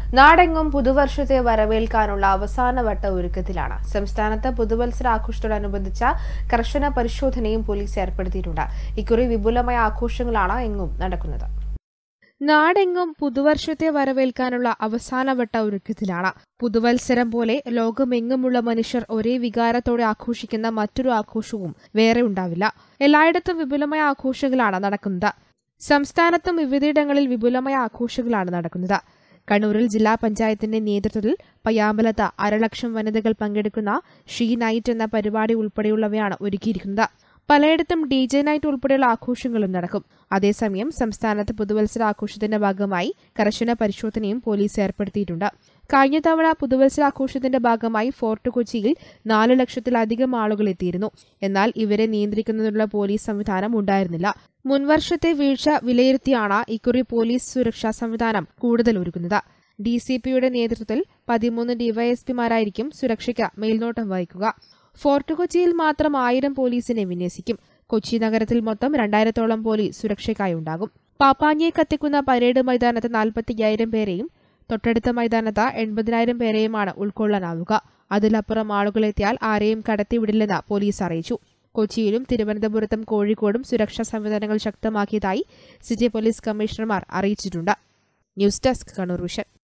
നാടെങ്ങും പുതുവർഷത്തെ വരവേൽക്കാനുള്ള അവസാനവട്ട ഒരുക്കത്തിലാണ് സംസ്ഥാനത്ത് പുതുവത്സരാഘോഷത്തോടനുബന്ധിച്ച കർശന പരിശോധനയും പോലീസ് ഏർപ്പെടുത്തിയിട്ടുണ്ട് ഇക്കുറി വിപുലമായ ആഘോഷങ്ങളാണ് എങ്ങും നടക്കുന്നത് നാടെങ്ങും പുതുവർഷത്തെ വരവേൽക്കാനുള്ള അവസാനവട്ട ഒരുക്കത്തിലാണ് പുതുവത്സരം പോലെ ലോകമെങ്ങുമുള്ള മനുഷ്യർ ഒരേ വികാരത്തോടെ ആഘോഷിക്കുന്ന മറ്റൊരു ആഘോഷവും വേറെ ഉണ്ടാവില്ല എല്ലായിടത്തും വിപുലമായ ആഘോഷങ്ങളാണ് നടക്കുന്നത് സംസ്ഥാനത്തും വിവിധയിടങ്ങളിൽ വിപുലമായ ആഘോഷങ്ങളാണ് നടക്കുന്നത് കണ്ണൂരിൽ ജില്ലാ പഞ്ചായത്തിന്റെ നേതൃത്വത്തിൽ പയ്യാമ്പലത്ത് അരലക്ഷം വനിതകൾ പങ്കെടുക്കുന്ന ഷീ നൈറ്റ് എന്ന പരിപാടി ഉൾപ്പെടെയുള്ളവയാണ് ഒരുക്കിയിരിക്കുന്നത് പലയിടത്തും ഡി ജെ നൈറ്റ് ഉൾപ്പെടെയുള്ള ആഘോഷങ്ങളും നടക്കും അതേസമയം സംസ്ഥാനത്ത് പുതുവത്സര ആഘോഷത്തിന്റെ ഭാഗമായി കർശന പരിശോധനയും പോലീസ് ഏർപ്പെടുത്തിയിട്ടുണ്ട് കഴിഞ്ഞ തവണ പുതുവത്സരാഘോഷത്തിന്റെ ഭാഗമായി ഫോർട്ട് കൊച്ചിയിൽ നാല് ലക്ഷത്തിലധികം ആളുകൾ എത്തിയിരുന്നു എന്നാൽ ഇവരെ നിയന്ത്രിക്കുന്നതിനുള്ള പോലീസ് സംവിധാനം ഉണ്ടായിരുന്നില്ല മുൻവർഷത്തെ വീഴ്ച വിലയിരുത്തിയാണ് ഇക്കുറി പോലീസ് സുരക്ഷാ സംവിധാനം കൂടുതൽ ഒരുക്കുന്നത് ഡി സി പിയുടെ നേതൃത്വത്തിൽ പതിമൂന്ന് ഡിവൈഎസ്പിമാരായിരിക്കും സുരക്ഷയ്ക്ക് മേൽനോട്ടം വഹിക്കുക ഫോർട്ട് കൊച്ചിയിൽ മാത്രം ആയിരം പോലീസിനെ വിന്യസിക്കും കൊച്ചി നഗരത്തിൽ മൊത്തം രണ്ടായിരത്തോളം പോലീസ് സുരക്ഷയ്ക്കായി ഉണ്ടാകും പാപ്പാഞ്ഞിയെ കത്തിക്കുന്ന പരേഡ് മൈതാനത്ത് നാൽപ്പത്തിയ്യായിരം പേരെയും തൊട്ടടുത്ത മൈതാനത്ത് എൺപതിനായിരം പേരെയുമാണ് ഉൾക്കൊള്ളാനാവുക അതിലപ്പുറം ആളുകളെത്തിയാൽ ആരെയും കടത്തിവിടില്ലെന്ന് പോലീസ് അറിയിച്ചു കൊച്ചിയിലും തിരുവനന്തപുരത്തും കോഴിക്കോടും സുരക്ഷാ സംവിധാനങ്ങൾ ശക്തമാക്കിയതായി സിറ്റി പോലീസ് കമ്മീഷണർമാർ അറിയിച്ചിട്ടുണ്ട് ന്യൂസ് ഡെസ്ക് കണ്ണൂർ വിഷൻ